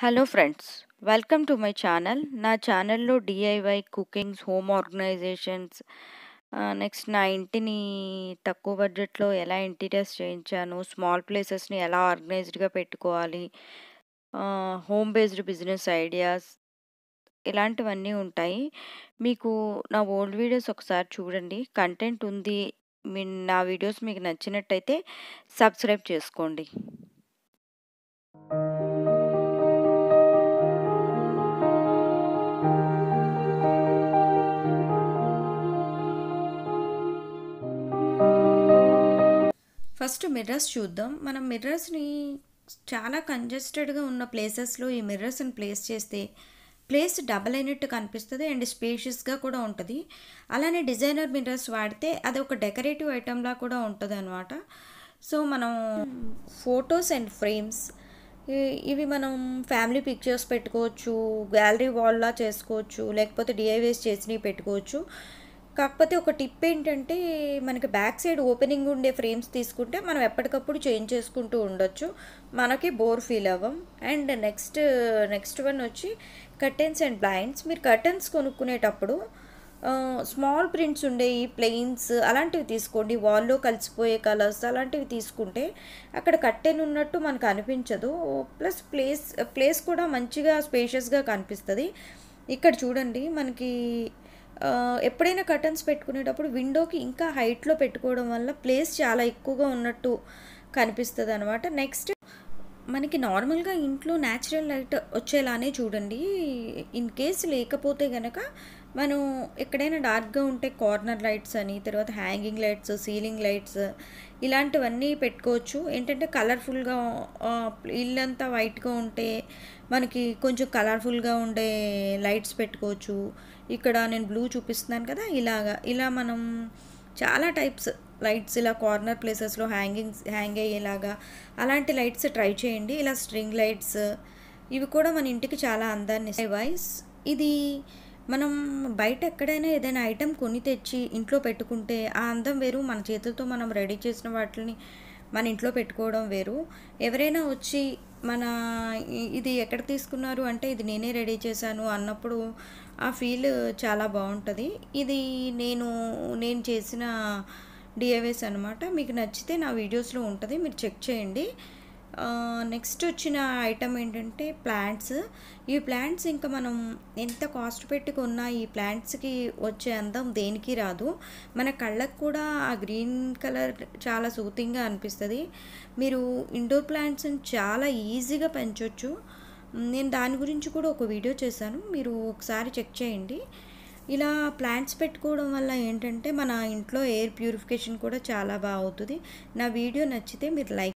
hello friends welcome to my channel నా ఛానల్లో DIY cookings home organizations next నా ఇంటిని తక్కువ బడ్జెట్లో ఎలా ఇంటీరియర్స్ చేయించాను స్మాల్ ప్లేసెస్ని ఎలా ఆర్గనైజ్డ్గా పెట్టుకోవాలి హోమ్ బేస్డ్ బిజినెస్ ఐడియాస్ ఇలాంటివన్నీ ఉంటాయి మీకు నా ఓల్డ్ వీడియోస్ ఒకసారి చూడండి కంటెంట్ ఉంది మీ నా వీడియోస్ మీకు నచ్చినట్టయితే సబ్స్క్రైబ్ చేసుకోండి ఫస్ట్ మిర్రర్స్ చూద్దాం మనం మిర్రర్స్ని చాలా కంజెస్టెడ్గా ఉన్న ప్లేసెస్లో ఈ మిర్రర్స్ని ప్లేస్ చేస్తే ప్లేస్ డబల్ అయినట్టు కనిపిస్తుంది అండ్ స్పేషియస్గా కూడా ఉంటుంది అలానే డిజైనర్ మిర్రర్స్ వాడితే అది ఒక డెకరేటివ్ ఐటెంలా కూడా ఉంటుంది అనమాట సో మనం ఫొటోస్ అండ్ ఫ్రేమ్స్ ఇవి మనం ఫ్యామిలీ పిక్చర్స్ పెట్టుకోవచ్చు గ్యాలరీ వాల్లా చేసుకోవచ్చు లేకపోతే డిఐవేస్ చేసినవి పెట్టుకోవచ్చు కాకపోతే ఒక టిప్ ఏంటంటే మనకి బ్యాక్ సైడ్ ఓపెనింగ్ ఉండే ఫ్రేమ్స్ తీసుకుంటే మనం ఎప్పటికప్పుడు చేంజ్ చేసుకుంటూ ఉండొచ్చు మనకి బోర్ ఫీల్ అవ్వం అండ్ నెక్స్ట్ నెక్స్ట్ వన్ వచ్చి కర్టెన్స్ అండ్ బ్లైండ్స్ మీరు కర్టెన్స్ కొనుక్కునేటప్పుడు స్మాల్ ప్రింట్స్ ఉండే ఈ ప్లెయిన్స్ అలాంటివి తీసుకోండి వాల్లో కలిసిపోయే కలర్స్ అలాంటివి తీసుకుంటే అక్కడ కట్టెన్ ఉన్నట్టు మనకు అనిపించదు ప్లస్ ప్లేస్ ప్లేస్ కూడా మంచిగా స్పేషియస్గా కనిపిస్తుంది ఇక్కడ చూడండి మనకి ఎప్పుడైనా కర్టన్స్ పెట్టుకునేటప్పుడు విండోకి ఇంకా హైట్లో పెట్టుకోవడం వల్ల ప్లేస్ చాలా ఎక్కువగా ఉన్నట్టు కనిపిస్తుంది అనమాట నెక్స్ట్ మనకి నార్మల్గా ఇంట్లో న్యాచురల్ లైట్ వచ్చేలానే చూడండి ఇన్ కేస్ లేకపోతే కనుక మనం ఎక్కడైనా డార్క్గా ఉంటే కార్నర్ లైట్స్ అని తర్వాత హ్యాంగింగ్ లైట్స్ సీలింగ్ లైట్స్ ఇలాంటివన్నీ పెట్టుకోవచ్చు ఏంటంటే కలర్ఫుల్గా ఇల్లంతా వైట్గా ఉంటే మనకి కొంచెం కలర్ఫుల్గా ఉండే లైట్స్ పెట్టుకోవచ్చు ఇక్కడ నేను బ్లూ చూపిస్తున్నాను కదా ఇలాగా ఇలా మనం చాలా టైప్స్ లైట్స్ ఇలా కార్నర్ ప్లేసెస్లో హ్యాంగింగ్స్ హ్యాంగ్ అయ్యేలాగా అలాంటి లైట్స్ ట్రై చేయండి ఇలా స్ట్రింగ్ లైట్స్ ఇవి కూడా మన ఇంటికి చాలా అందాన్ని వైస్ ఇది మనం బయట ఎక్కడైనా ఏదైనా ఐటెం కొని తెచ్చి ఇంట్లో పెట్టుకుంటే ఆ అందం వేరు మన చేతులతో మనం రెడీ చేసిన వాటిని మన ఇంట్లో పెట్టుకోవడం వేరు ఎవరైనా వచ్చి మన ఇది ఎక్కడ తీసుకున్నారు అంటే ఇది నేనే రెడీ చేశాను అన్నప్పుడు ఆ ఫీల్ చాలా బాగుంటుంది ఇది నేను నేను చేసిన డిఐవేస్ అనమాట మీకు నచ్చితే నా వీడియోస్లో ఉంటుంది మీరు చెక్ చేయండి నెక్స్ట్ వచ్చిన ఐటమ్ ఏంటంటే ప్లాంట్స్ ఈ ప్లాంట్స్ ఇంకా మనం ఎంత కాస్ట్ పెట్టి కొన్నా ఈ ప్లాంట్స్కి వచ్చే అందం దేనికి రాదు మన కళ్ళకు కూడా ఆ గ్రీన్ కలర్ చాలా సూతింగ్గా అనిపిస్తుంది మీరు ఇండోర్ ప్లాంట్స్ని చాలా ఈజీగా పెంచవచ్చు నేను దాని గురించి కూడా ఒక వీడియో చేశాను మీరు ఒకసారి చెక్ చేయండి ఇలా ప్లాంట్స్ పెట్టుకోవడం వల్ల ఏంటంటే మన ఇంట్లో ఎయిర్ ప్యూరిఫికేషన్ కూడా చాలా బాగా అవుతుంది నా వీడియో నచ్చితే మీరు లైక్